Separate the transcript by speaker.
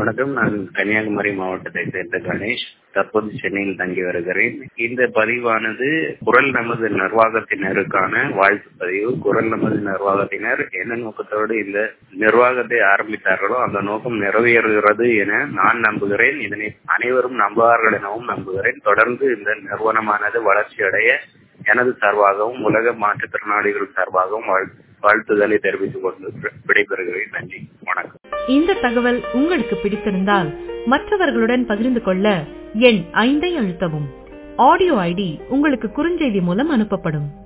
Speaker 1: வணக்கம் நான் கன்னியாகுமரி மாவட்டத்தை சேர்ந்த கணேஷ் தற்போது சென்னையில் தங்கி வருகிறேன் இந்த பதிவானது குரல் நமது நிர்வாகத்தினருக்கான வாழ்த்து பதிவு குரல் நமது நிர்வாகத்தினர் என்ன நோக்கத்தோடு இந்த நிர்வாகத்தை ஆரம்பித்தார்களோ அந்த நோக்கம் நிறைவேறுகிறது என நான் நம்புகிறேன் இதனை அனைவரும் நம்புவார்கள் எனவும் நம்புகிறேன் தொடர்ந்து இந்த நிறுவனமானது வளர்ச்சி அடைய எனது சார்பாகவும் உலக மாற்றுத்திறனாளிகள் சார்பாகவும் வாழ்த்துதலை தெரிவித்துக் கொண்டு விடைபெறுகிறேன் நன்றி வணக்கம்
Speaker 2: இந்த தகவல் உங்களுக்கு பிடித்திருந்தால் மற்றவர்களுடன் பகிர்ந்து கொள்ள எண் ஐந்தை அழுத்தவும் ஆடியோ ஐடி உங்களுக்கு குறுஞ்செய்தி மூலம் அனுப்பப்படும்